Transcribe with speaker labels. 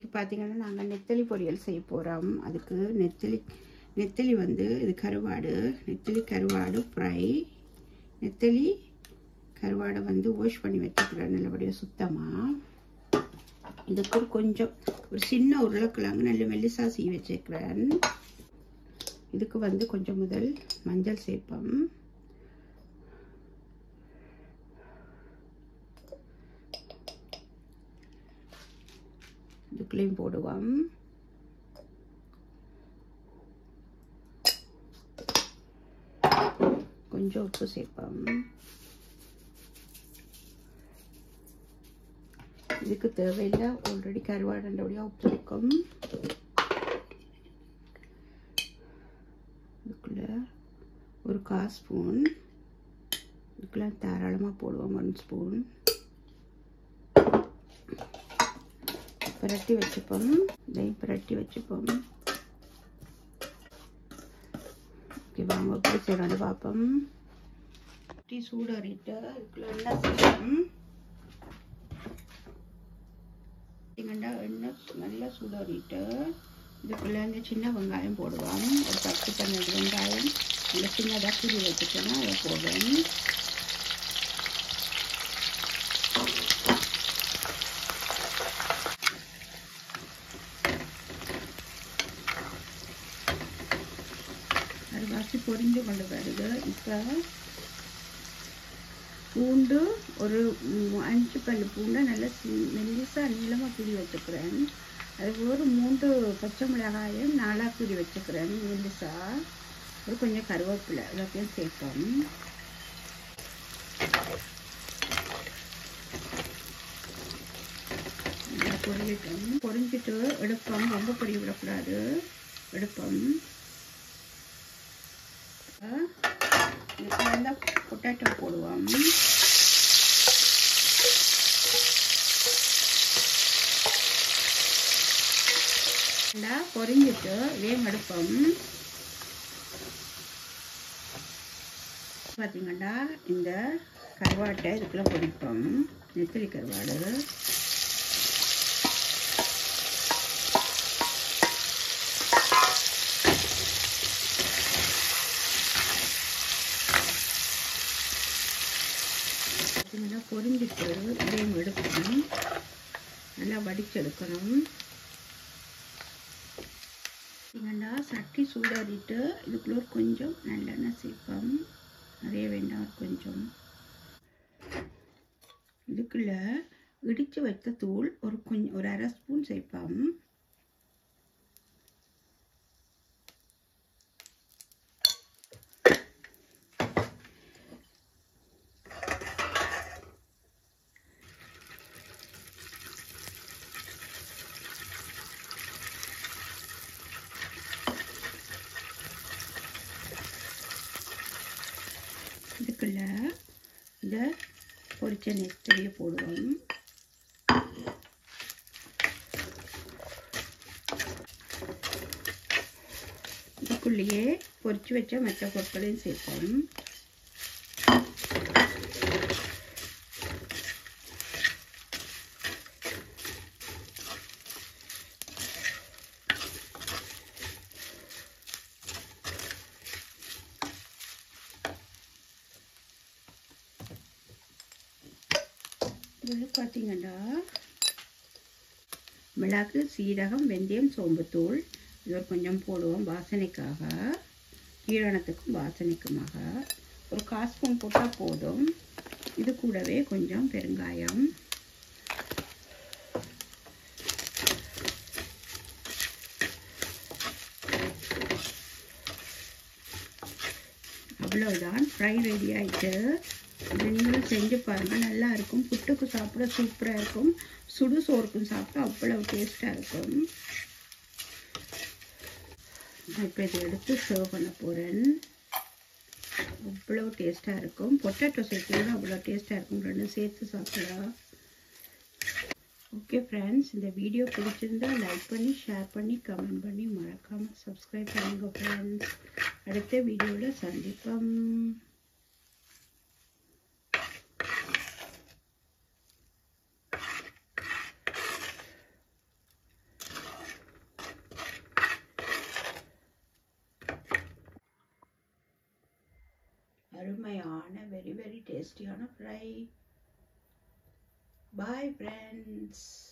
Speaker 1: பார்த்தீங்கன்னா நாங்கள் நெத்தலி பொரியல் செய்ய போகிறோம் அதுக்கு நெத்தலி நெத்தலி வந்து இது கருவாடு நெத்தலி கருவாடு ஃப்ரை நெத்தலி கருவாடை வந்து வாஷ் பண்ணி வச்சுக்கிறேன் நல்லபடியாக சுத்தமாக இதுக்கு ஒரு கொஞ்சம் ஒரு சின்ன உருளைக்கிழங்கு நல்ல மெல்லிசா சீ வச்சுக்கிறேன் இதுக்கு வந்து கொஞ்சம் முதல் மஞ்சள் சேர்ப்போம் இதுக்குள்ளேயும் போடுவோம் கொஞ்சம் உப்பு சேர்ப்போம் இதுக்கு தேவையில்லை ஆல்ரெடி கருவாடண்டபடியாக உப்பு இருக்கும் இதுக்குள்ள ஒரு கால் ஸ்பூன் இதுக்குள்ள தாராளமாக போடுவோம் ஒன் ஸ்பூன் பிரட்டி வச்சுப்போம் இதையும் பிரட்டி வச்சுப்போம் ஓகே வாங்க எப்படி செய்யறது பார்ப்போம் டீ சூடாறிட்டு இதுக்குள்ள எண்ணெய் சேர்ப்போம் பார்த்தீங்கன்னா எண்ணெய் நல்லா சூடாறிட்டு இதுக்குள்ளே இந்த சின்ன வெங்காயம் போடுவோம் ஒரு பத்து பன்னெண்டு வெங்காயம் இந்த சின்னதாக கிரி வச்சுட்டோன்னா அதை போடுவோம் அது வாசி பொரிஞ்சு கொண்டு வருது இப்போ பூண்டு ஒரு அஞ்சு பல் பூண்டை நல்லா மெல்லிசாக நீளமாக கிளி வச்சுக்கிறேன் அது ஒரு மூன்று பச்சை மிளகாயும் நாலாக கிளி வச்சுக்கிறேன் மெல்லிசா ஒரு கொஞ்சம் கருவேப்பிலை எல்லாத்தையும் சேர்ப்போம் நல்லா பொரியட்டும் பொரிஞ்சிட்டு எடுப்போம் ரொம்ப பொரிய விடக்கூடாது எடுப்போம் நல்லா பொட்டேட்டோ போடுவோம் நல்லா பொரிஞ்சிட்டு வேகம் எடுப்போம் பார்த்தீங்கன்னா இந்த கருவாட்டை இதுக்குள்ள பொரிப்போம் நெத்திலி கருவாடு பார்த்தீங்கன்னா பொரிஞ்சிட்டு இதையும் எடுக்கணும் நல்லா வடிச்செடுக்கணும் பார்த்தீங்கன்னா சட்டி சூடாடிட்டு இதுக்குள்ள ஒரு கொஞ்சம் நல்லெண்ணெய் சேர்ப்போம் நிறைய வேண்டாம் கொஞ்சம் இதுக்குள்ள இடித்து வைத்த தூள் ஒரு கொஞ்சம் ஒரு அரை ஸ்பூன் சேர்ப்போம் இதுக்குள்ள இந்த பொரிச்ச நெஸ்டரியை போடுவோம் இதுக்குள்ளேயே பொரிச்சு வச்ச மற்ற பொருட்களையும் சேர்ப்போம் இதில் பார்த்தீங்கன்னா மிளகு சீரகம் வெந்தயம் சோம்புத்தூள் இது ஒரு கொஞ்சம் போடுவோம் வாசனைக்காக ஈரணத்துக்கும் வாசனைக்குமாக ஒரு கால் ஸ்பூன் போட்டால் போதும் இது கூடவே கொஞ்சம் பெருங்காயம் அவ்வளோதான் ஃப்ரை ரெடி ஆயிட்டு இது நீங்களும் செஞ்சு பாருங்கள் நல்லா இருக்கும் புட்டுக்கு சாப்பிட சூப்பராக இருக்கும் சுடு சோறுக்கும் சாப்பிட்டா அவ்வளவு டேஸ்ட்டாக இருக்கும் நான் இப்போ இதை எடுத்து சர்வ் பண்ண போகிறேன் அவ்வளோ டேஸ்ட்டாக இருக்கும் பொட்டேட்டோ சேர்த்து அவ்வளோ டேஸ்ட்டாக இருக்கும் ரெண்டும் சேர்த்து சாப்பிடலாம் ஓகே ஃப்ரெண்ட்ஸ் இந்த வீடியோ பிடிச்சிருந்தா லைக் பண்ணி ஷேர் பண்ணி கமெண்ட் பண்ணி மறக்காமல் சப்ஸ்கிரைப் பண்ணுங்க ஃப்ரெண்ட்ஸ் அடுத்த வீடியோவில் சந்திப்போம் அருமையான வெரி வெரி டேஸ்டியான ஃப்ரை பாய் ஃப்ரெண்ட்ஸ்